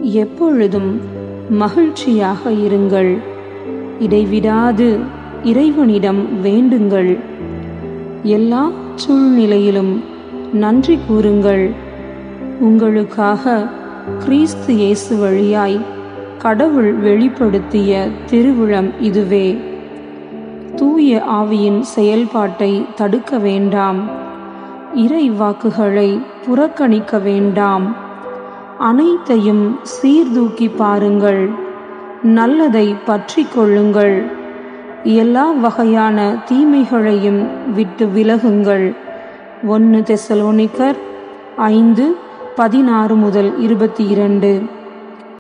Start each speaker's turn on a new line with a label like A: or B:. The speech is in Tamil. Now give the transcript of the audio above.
A: எப்பொழுதும் மகிழ்ச்சியாக இருங்கள் இடைவிடாது இறைவனிடம் வேண்டுங்கள் எல்லா சூழ்நிலையிலும் நன்றி கூறுங்கள் உங்களுக்காக கிறிஸ்து இயேசு வழியாய் கடவுள் வெளிப்படுத்திய திருவிழம் இதுவே தூய ஆவியின் செயல்பாட்டை தடுக்க வேண்டாம் இறை வாக்குகளை புறக்கணிக்க வேண்டாம் அனைத்தையும் சீர்தூக்கி பாருங்கள் நல்லதை பற்றி கொள்ளுங்கள் எல்லா வகையான தீமைகளையும் விட்டு விலகுங்கள் ஒன்று தெசலோனிக்கர் ஐந்து பதினாறு முதல் இருபத்தி இரண்டு